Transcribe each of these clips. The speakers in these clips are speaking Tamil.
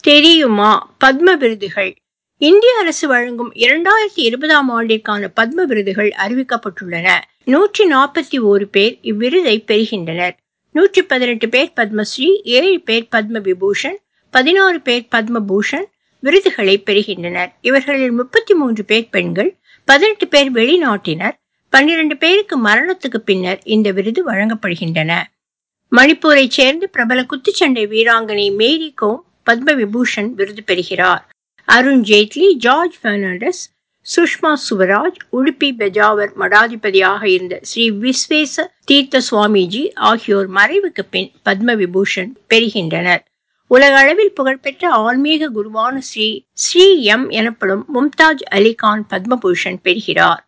தெரியுமா பத்ம விருதுகள் இந்திய அரசு வழங்கும் இரண்டாயிரத்தி இருபதாம் ஆண்டிற்கான பத்ம விருதுகள் அறிவிக்கப்பட்டுள்ளன நூற்றி நாற்பத்தி ஓரு பேர் இவ்விருதை பெறுகின்றனர் நூற்றி பதினெட்டு பேர் பத்மஸ்ரீ ஏழு பேர் பத்ம விபூஷன் பதினாறு பேர் பத்ம பூஷன் விருதுகளை பெறுகின்றனர் இவர்களில் முப்பத்தி மூன்று பேர் பெண்கள் பதினெட்டு பேர் வெளிநாட்டினர் பன்னிரண்டு பேருக்கு மரணத்துக்கு பின்னர் இந்த விருது வழங்கப்படுகின்றன மணிப்பூரை சேர்ந்து பிரபல குத்துச்சண்டை வீராங்கனை மேரி கோம் பத்ம விபூஷன் விருது பெறுகிறார் அருண் ஜேட்லி ஜார்ஜ் பெர்னாண்டஸ் சுஷ்மா சுவராஜ் உடுப்பி பெஜாவர் மடாதிபதியாக இருந்த ஸ்ரீ விஸ்வேச தீர்த்த சுவாமிஜி ஆகியோர் மறைவுக்கு பின் பத்ம விபூஷன் பெறுகின்றனர் உலக அளவில் புகழ்பெற்ற ஆன்மீக குருவான ஸ்ரீ ஸ்ரீ எம் எனப்படும் மும்தாஜ் அலிகான் பத்மபூஷன் பெறுகிறார்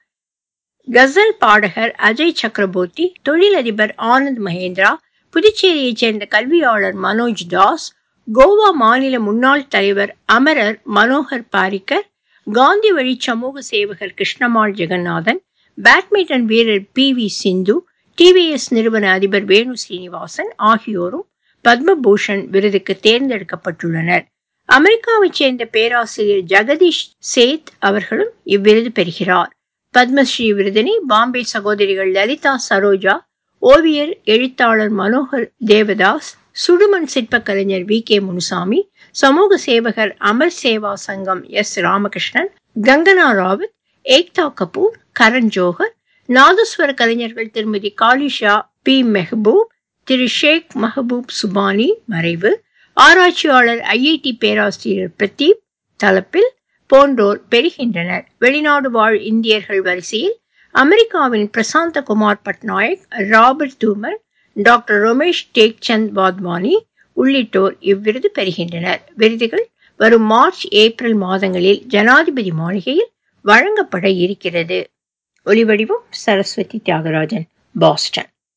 கசல் பாடகர் அஜய் சக்கரபோர்த்தி தொழிலதிபர் ஆனந்த் மகேந்திரா புதுச்சேரியைச் சேர்ந்த கல்வியாளர் மனோஜ் தாஸ் கோவா மாநில முன்னாள் தலைவர் அமரர் மனோகர் பாரிக்கர் காந்தி வழி சமூக சேவகர் கிருஷ்ணமால் ஜெகநாதன் பேட்மிண்டன் வீரர் பி வி சிந்து டிவிஎஸ் நிறுவன அதிபர் வேணு சீனிவாசன் ஆகியோரும் பத்மபூஷன் விருதுக்கு தேர்ந்தெடுக்கப்பட்டுள்ளனர் அமெரிக்காவைச் சேர்ந்த பேராசிரியர் ஜெகதீஷ் சேத் அவர்களும் இவ்விருது பெறுகிறார் பத்மஸ்ரீ விருதினை பாம்பே சகோதரிகள் லலிதா சரோஜா ஓவியர் எழுத்தாளர் மனோகர் தேவதாஸ் சுடுமண் சிற்ப கலைஞர் வி கே முனுசாமி சமூக சேவகர் அமர் சேவா சங்கம் எஸ் ராமகிருஷ்ணன் கங்கனா ராவத் ஏக்தா கபூர் கரண் ஜோஹர் நாதஸ்வர கலைஞர்கள் திருமதி காலிஷா பி மெஹபூப் திரு ஷேக் மஹபூப் சுபானி மறைவு ஆராய்ச்சியாளர் ஐஐடி பேராசிரியர் பிரதீப் தலப்பில் போன்றோர் பெறுகின்றனர் வெளிநாடு வாழ் இந்தியர்கள் வரிசையில் அமெரிக்காவின் பிரசாந்த குமார் பட்நாயக் ராபர்ட் தூமர் டாக்டர் ரமேஷ் டேக்சந்த் வாத்வானி உள்ளிட்டோர் இவ்விருது பெறுகின்றனர் விருதுகள் வரும் மார்ச் ஏப்ரல் மாதங்களில் ஜனாதிபதி மாளிகையில் வழங்கப்பட இருக்கிறது ஒலிவடிவம் சரஸ்வதி தியாகராஜன் பாஸ்டன்